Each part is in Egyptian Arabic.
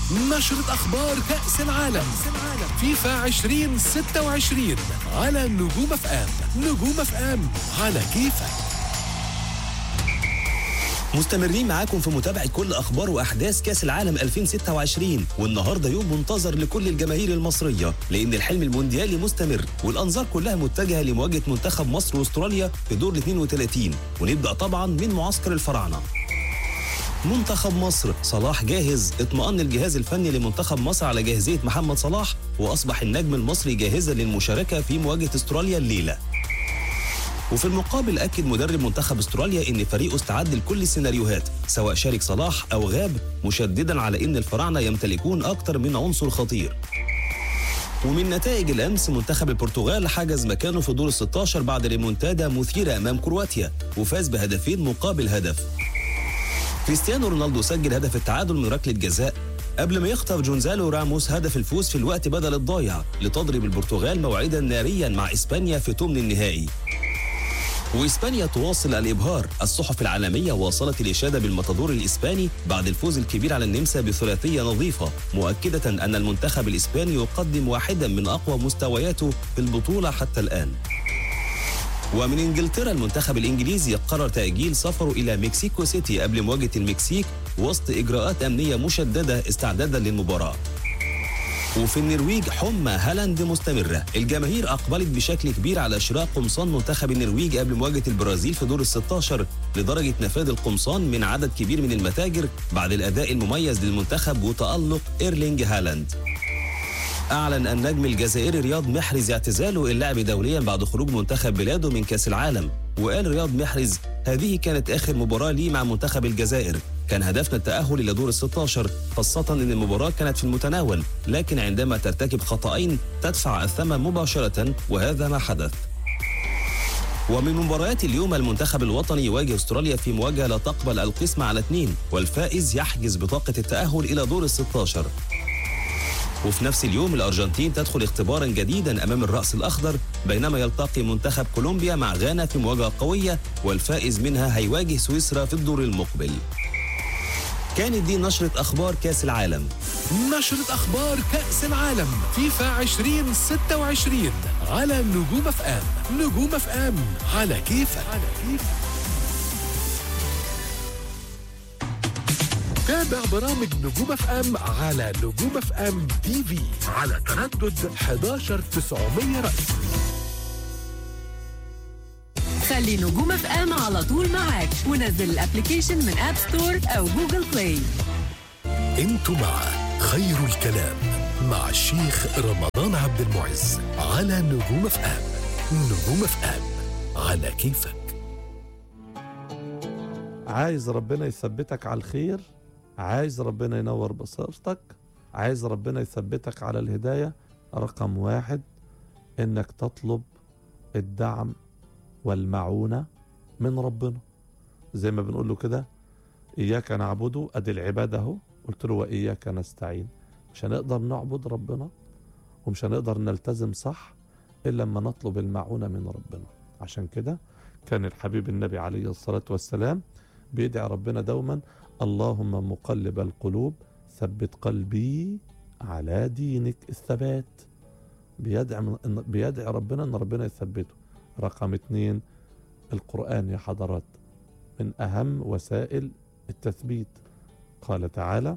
نشرة أخبار كأس العالم فيفا 2026 على نجوم اف ام نجوم اف ام على كيفك مستمرين معاكم في متابعة كل أخبار وأحداث كأس العالم 2026 والنهاردة يوم منتظر لكل الجماهير المصرية لأن الحلم المونديالي مستمر والأنظار كلها متجهة لمواجهة منتخب مصر واستراليا في دور ال 32 ونبدأ طبعا من معسكر الفراعنة منتخب مصر صلاح جاهز اطمأن الجهاز الفني لمنتخب مصر على جاهزية محمد صلاح وأصبح النجم المصري جاهزا للمشاركة في مواجهة استراليا الليلة وفي المقابل أكد مدرب منتخب استراليا إن فريقه استعد لكل السيناريوهات سواء شارك صلاح أو غاب مشددا على إن الفراعنة يمتلكون أكثر من عنصر خطير ومن نتائج الأمس منتخب البرتغال حجز مكانه في دور ال 16 بعد ريمونتادا مثيرة أمام كرواتيا وفاز بهدفين مقابل هدف كريستيانو رونالدو سجل هدف التعادل من ركلة جزاء قبل ما يخطف جونزالو راموس هدف الفوز في الوقت بدل الضايع لتضرب البرتغال موعدا ناريا مع إسبانيا في ثمن النهائي وإسبانيا تواصل الإبهار الصحف العالمية واصلت الإشادة بالمطادور الإسباني بعد الفوز الكبير على النمسا بثلاثية نظيفة مؤكدة أن المنتخب الإسباني يقدم واحدا من أقوى مستوياته في البطولة حتى الآن ومن انجلترا المنتخب الانجليزي قرر تاجيل سفره الى مكسيكو سيتي قبل مواجهه المكسيك وسط اجراءات امنيه مشدده استعدادا للمباراه وفي النرويج حمى هالاند مستمرة الجماهير أقبلت بشكل كبير على إشراق قمصان منتخب النرويج قبل مواجهة البرازيل في دور ال 16 لدرجة نفاذ القمصان من عدد كبير من المتاجر بعد الأداء المميز للمنتخب وتألق إيرلينج هالاند أعلن النجم الجزائري رياض محرز اعتزاله اللعب دوليا بعد خروج منتخب بلاده من كأس العالم وقال رياض محرز هذه كانت آخر مباراة لي مع منتخب الجزائر كان هدفنا التأهل إلى دور ال 16 خاصة أن المباراة كانت في المتناول لكن عندما ترتكب خطأين تدفع الثمن مباشرة وهذا ما حدث ومن مباريات اليوم المنتخب الوطني يواجه استراليا في مواجهه لا تقبل القسم على اثنين والفائز يحجز بطاقه التاهل الى دور ال 16 وفي نفس اليوم الأرجنتين تدخل اختبارا جديدا أمام الرأس الأخضر بينما يلتقي منتخب كولومبيا مع غانا في مواجهة قوية والفائز منها هيواجه سويسرا في الدور المقبل كانت دي نشرة أخبار كأس العالم نشرة أخبار كأس العالم فيفا 2026 على نجوم اف ام نجوم اف ام على كيفك على كيفك تابع برامج نجوم اف ام على نجوم اف ام تي في على تردد 11900 رأس خلي نجوم اف ام على طول معاك ونزل الابلكيشن من اب ستور او جوجل بلاي انتوا مع خير الكلام مع الشيخ رمضان عبد المعز على نجوم اف ام نجوم اف ام على كيفك عايز ربنا يثبتك على الخير عايز ربنا ينور بصيرتك عايز ربنا يثبتك على الهداية رقم واحد انك تطلب الدعم والمعونة من ربنا زي ما بنقول له كده إياك نعبده أدي العبادة أهو قلت له وإياك نستعين مش هنقدر نعبد ربنا ومش هنقدر نلتزم صح إلا لما نطلب المعونة من ربنا عشان كده كان الحبيب النبي عليه الصلاة والسلام بيدعي ربنا دوما اللهم مقلب القلوب ثبت قلبي على دينك الثبات بيدعي, من- إن- بيدعي ربنا ان ربنا يثبته رقم اتنين القرآن يا حضرات من أهم وسائل التثبيت قال تعالى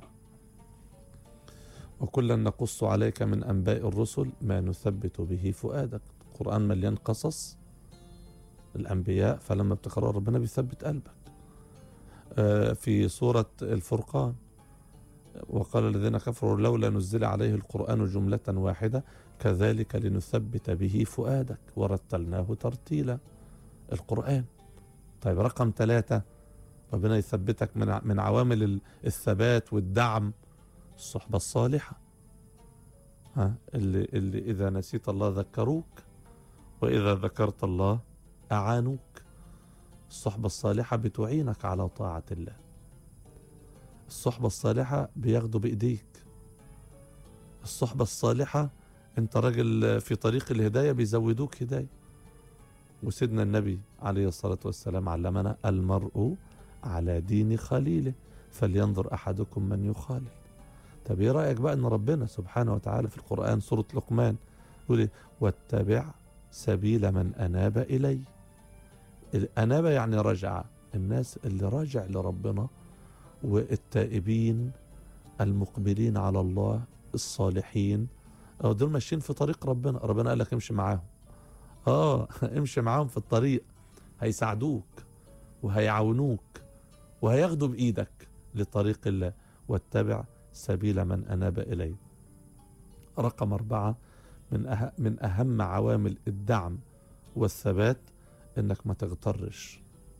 وكلا نقص عليك من أنباء الرسل ما نثبت به فؤادك القرآن مليان قصص الأنبياء فلما بتقرأ ربنا بيثبت قلبك آه، في سورة الفرقان وقال الذين كفروا لولا نزل عليه القرآن جملة واحدة كذلك لنثبت به فؤادك ورتلناه ترتيلا القرآن طيب رقم ثلاثة ربنا يثبتك من ع- من عوامل ال- الثبات والدعم الصحبة الصالحة ها اللي, اللي إذا نسيت الله ذكروك وإذا ذكرت الله أعانوك الصحبة الصالحة بتعينك على طاعة الله الصحبة الصالحة بياخدوا بإيديك الصحبة الصالحة انت راجل في طريق الهداية بيزودوك هداية وسيدنا النبي عليه الصلاة والسلام علمنا المرء على دين خليله فلينظر أحدكم من يخالل طب ايه رايك بقى ان ربنا سبحانه وتعالى في القران سوره لقمان يقول إيه؟ واتبع سبيل من اناب الي الاناب يعني رجع الناس اللي راجع لربنا والتائبين المقبلين على الله الصالحين اه دول ماشيين في طريق ربنا ربنا قال لك امشي معاهم اه امشي معاهم في الطريق هيساعدوك وهيعاونوك وهياخدوا بايدك لطريق الله واتبع سبيل من اناب اليه رقم أربعة من أه من أهم عوامل الدعم والثبات إنك ما تغترش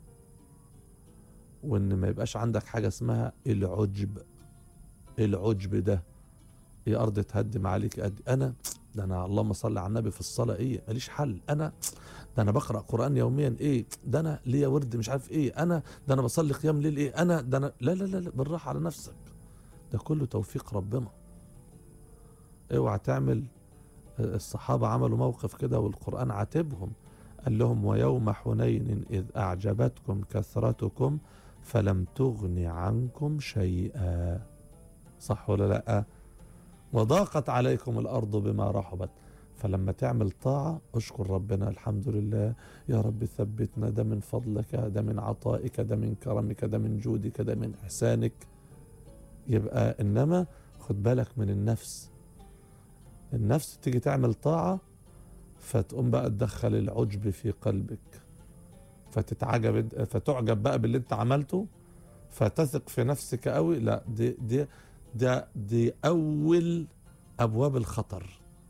وإن ما يبقاش عندك حاجة اسمها العجب العجب ده يا أرض تهدم عليك قد أنا ده أنا اللهم صل على النبي في الصلاة إيه ماليش حل أنا ده أنا بقرأ قرآن يوميا إيه ده أنا ليا ورد مش عارف إيه أنا ده أنا بصلي قيام ليل إيه أنا ده أنا لا لا لا, لا بالراحة على نفسك ده كله توفيق ربنا اوعى تعمل الصحابة عملوا موقف كده والقرآن عاتبهم قال لهم ويوم حنين إذ أعجبتكم كثرتكم فلم تغن عنكم شيئا صح ولا لا وضاقت عليكم الأرض بما رحبت فلما تعمل طاعة اشكر ربنا الحمد لله يا رب ثبتنا ده من فضلك ده من عطائك ده من كرمك ده من جودك ده من إحسانك يبقى إنما خد بالك من النفس النفس تيجي تعمل طاعة فتقوم بقى تدخل العجب في قلبك فتتعجب فتعجب بقى باللي انت عملته فتثق في نفسك قوي لا دي دي ده دي اول ابواب الخطر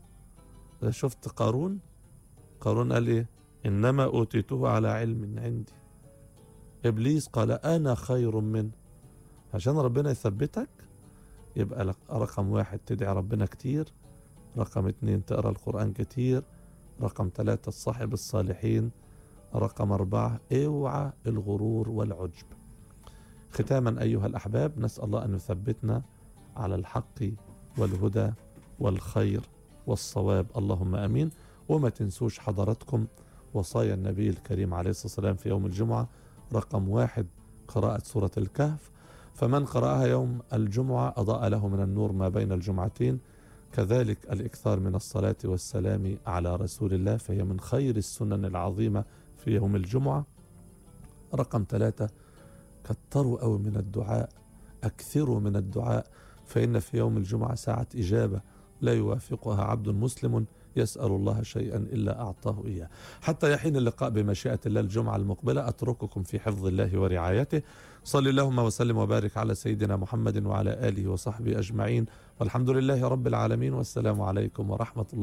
شفت قارون قارون قال ايه انما اوتيته على علم عندي ابليس قال انا خير منه عشان ربنا يثبتك يبقى لك رقم واحد تدعي ربنا كتير رقم اتنين تقرا القرآن كتير رقم ثلاثة تصاحب الصالحين رقم أربعة اوعى الغرور والعجب ختاما أيها الأحباب نسأل الله أن يثبتنا على الحق والهدى والخير والصواب اللهم أمين وما تنسوش حضراتكم وصايا النبي الكريم عليه الصلاة والسلام في يوم الجمعة رقم واحد قراءة سورة الكهف فمن قرأها يوم الجمعة أضاء له من النور ما بين الجمعتين كذلك الإكثار من الصلاة والسلام على رسول الله فهي من خير السنن العظيمة في يوم الجمعة رقم ثلاثة كتروا أو من الدعاء أكثروا من الدعاء فإن في يوم الجمعة ساعة إجابة لا يوافقها عبد مسلم يسأل الله شيئا إلا أعطاه إياه حتى يحين اللقاء بمشيئة الله الجمعة المقبلة أترككم في حفظ الله ورعايته صلى اللهم وسلم وبارك على سيدنا محمد وعلى آله وصحبه أجمعين والحمد لله رب العالمين والسلام عليكم ورحمة الله